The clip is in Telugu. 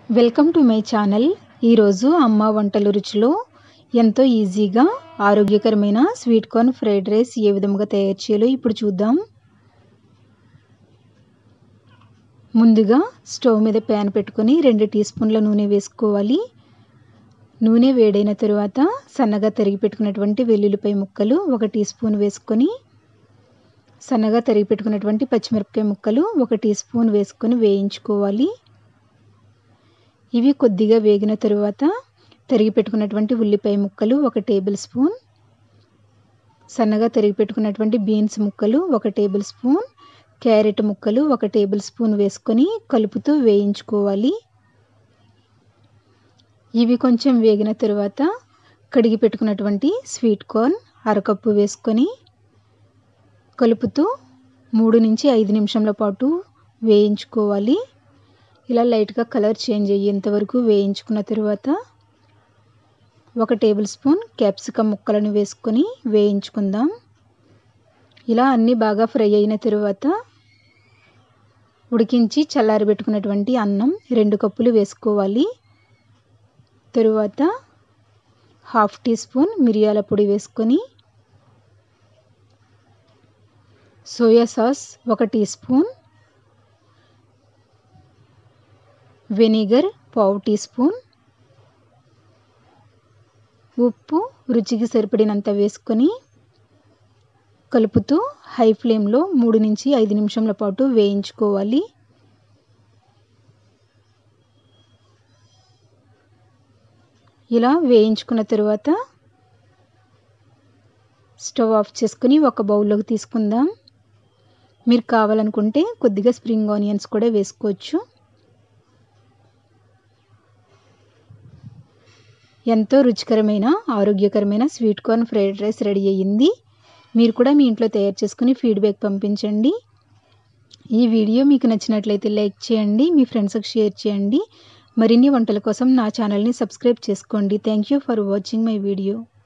వెల్కమ్ టు మై ఛానల్ ఈరోజు అమ్మ వంటల రుచిలో ఎంతో ఈజీగా ఆరోగ్యకరమైన స్వీట్ కార్న్ ఫ్రైడ్ రైస్ ఏ విధంగా తయారు చేయాలో ఇప్పుడు చూద్దాం ముందుగా స్టవ్ మీద ప్యాన్ పెట్టుకొని రెండు టీ స్పూన్ల నూనె వేసుకోవాలి నూనె వేడైన తరువాత సన్నగా తరిగి పెట్టుకున్నటువంటి వెల్లుల్లిపాయ ముక్కలు ఒక టీ స్పూన్ వేసుకొని సన్నగా తరిగి పెట్టుకున్నటువంటి పచ్చిమిరపకాయ ముక్కలు ఒక టీ స్పూన్ వేసుకొని వేయించుకోవాలి ఇవి కొద్దిగా వేగిన తరువాత తరిగి పెట్టుకున్నటువంటి ఉల్లిపాయ ముక్కలు ఒక టేబుల్ స్పూన్ సన్నగా తరిగి పెట్టుకున్నటువంటి బీన్స్ ముక్కలు ఒక టేబుల్ స్పూన్ క్యారెట్ ముక్కలు ఒక టేబుల్ స్పూన్ వేసుకొని కలుపుతూ వేయించుకోవాలి ఇవి కొంచెం వేగిన తరువాత కడిగి పెట్టుకున్నటువంటి స్వీట్ కార్న్ అరకప్పు వేసుకొని కలుపుతూ మూడు నుంచి ఐదు నిమిషంల పాటు వేయించుకోవాలి ఇలా లైట్గా కలర్ చేంజ్ అయ్యేంత వరకు వేయించుకున్న తర్వాత ఒక టేబుల్ స్పూన్ క్యాప్సికమ్ ముక్కలను వేసుకొని వేయించుకుందాం ఇలా అన్నీ బాగా ఫ్రై అయిన తరువాత ఉడికించి చల్లారబెట్టుకున్నటువంటి అన్నం రెండు కప్పులు వేసుకోవాలి తరువాత హాఫ్ టీ స్పూన్ మిరియాల పొడి వేసుకొని సోయా సాస్ ఒక టీ స్పూన్ వెనిగర్ పావు టీ స్పూన్ ఉప్పు రుచికి సరిపడినంత వేసుకొని కలుపుతూ హై ఫ్లేమ్లో మూడు నుంచి ఐదు నిమిషంల పాటు వేయించుకోవాలి ఇలా వేయించుకున్న తరువాత స్టవ్ ఆఫ్ చేసుకుని ఒక బౌల్లోకి తీసుకుందాం మీరు కావాలనుకుంటే కొద్దిగా స్ప్రింగ్ ఆనియన్స్ కూడా వేసుకోవచ్చు ఎంతో రుచికరమైన ఆరోగ్యకరమైన sweet corn fried rice ready అయ్యింది మీరు కూడా మీ ఇంట్లో తయారు చేసుకుని ఫీడ్బ్యాక్ పంపించండి ఈ వీడియో మీకు నచ్చినట్లయితే లైక్ చేయండి మీ ఫ్రెండ్స్కి షేర్ చేయండి మరిన్ని వంటల కోసం నా ఛానల్ని సబ్స్క్రైబ్ చేసుకోండి thank you for watching my video